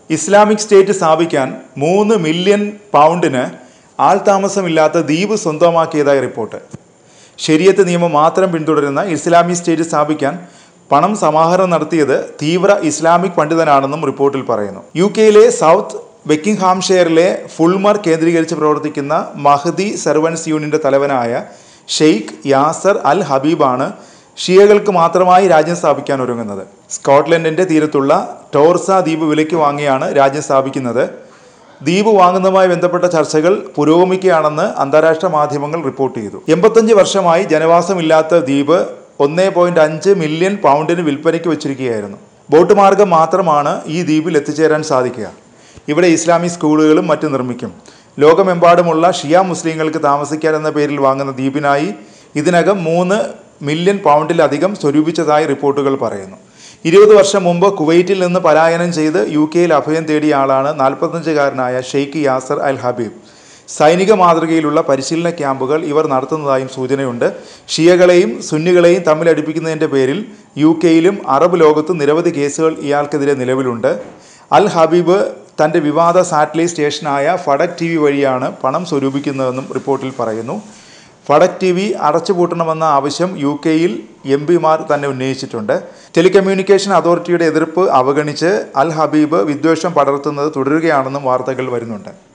Islamic state സ്ഥാപിക്കാൻ മൂന്ന് million പൗണ്ടിന് ആൾതാമസമില്ലാത്ത ദ്വീപ് സ്വന്തമാക്കിയതായി റിപ്പോർട്ട് ശരിയത്ത് നിയമം മാത്രം പിന്തുടരുന്ന ഇസ്ലാമിക് സ്റ്റേറ്റ് സ്ഥാപിക്കാൻ പണം സമാഹരണം നടത്തിയത് തീവ്ര ഇസ്ലാമിക് പണ്ഡിതനാണെന്നും റിപ്പോർട്ടിൽ പറയുന്നു യു കെയിലെ സൗത്ത് ബെക്കിംഗ്ഹാംഷെയറിലെ ഫുൾമർ കേന്ദ്രീകരിച്ച് പ്രവർത്തിക്കുന്ന മഹദി സെർവൻസ് യൂണിയന്റെ തലവനായ ഷെയ്ഖ് യാസർ അൽ ഹബീബാണ് ഷിയകൾക്ക് മാത്രമായി രാജ്യം സ്ഥാപിക്കാൻ ഒരുങ്ങുന്നത് സ്കോട്ട്ലൻഡിന്റെ തീരത്തുള്ള ടോർസ ദ്വീപ് വിലയ്ക്ക് വാങ്ങിയാണ് രാജ്യം സ്ഥാപിക്കുന്നത് ദ്വീപ് വാങ്ങുന്നതുമായി ബന്ധപ്പെട്ട ചർച്ചകൾ പുരോഗമിക്കുകയാണെന്ന് അന്താരാഷ്ട്ര മാധ്യമങ്ങൾ റിപ്പോർട്ട് ചെയ്തു എൺപത്തഞ്ച് വർഷമായി ജനവാസമില്ലാത്ത ദ്വീപ് ഒന്നേ പോയിന്റ് അഞ്ച് മില്യൺ പൗണ്ടിന് വിൽപ്പനയ്ക്ക് വെച്ചിരിക്കുകയായിരുന്നു ബോട്ട് മാർഗം മാത്രമാണ് ഈ ദ്വീപിൽ എത്തിച്ചേരാൻ സാധിക്കുക ഇവിടെ ഇസ്ലാമിക് സ്കൂളുകളും മറ്റും നിർമ്മിക്കും ലോകമെമ്പാടുമുള്ള ഷിയ മുസ്ലിങ്ങൾക്ക് താമസിക്കാൻ എന്ന പേരിൽ വാങ്ങുന്ന ദ്വീപിനായി ഇതിനകം മൂന്ന് മില്യൺ പൗണ്ടിലധികം സ്വരൂപിച്ചതായി റിപ്പോർട്ടുകൾ പറയുന്നു ഇരുപത് വർഷം മുമ്പ് കുവൈറ്റിൽ നിന്ന് പലായനം ചെയ്ത് യു കെയിൽ അഭയം തേടിയ ആളാണ് നാൽപ്പത്തഞ്ചുകാരനായ ഷെയ്ഖ് യാസർ അൽ ഹബീബ് സൈനിക മാതൃകയിലുള്ള പരിശീലന ക്യാമ്പുകൾ ഇവർ നടത്തുന്നതായും സൂചനയുണ്ട് ഷിയകളെയും സുന്നികളെയും തമ്മിൽ അടുപ്പിക്കുന്നതിൻ്റെ പേരിൽ യു കെയിലും അറബ് ലോകത്തും നിരവധി കേസുകൾ ഇയാൾക്കെതിരെ നിലവിലുണ്ട് അൽ ഹബീബ് തൻ്റെ വിവാദ സാറ്റലൈറ്റ് സ്റ്റേഷനായ ഫഡക് ടി വി വഴിയാണ് പണം സ്വരൂപിക്കുന്നതെന്നും റിപ്പോർട്ടിൽ പറയുന്നു ഫഡക് ടി വി അടച്ചുപൂട്ടണമെന്ന ആവശ്യം യു കെയിൽ എം പിമാർ തന്നെ ഉന്നയിച്ചിട്ടുണ്ട് ടെലികമ്മ്യൂണിക്കേഷൻ അതോറിറ്റിയുടെ എതിർപ്പ് അവഗണിച്ച് അൽ ഹബീബ് വിദ്വേഷം പടർത്തുന്നത് തുടരുകയാണെന്നും വാർത്തകൾ വരുന്നുണ്ട്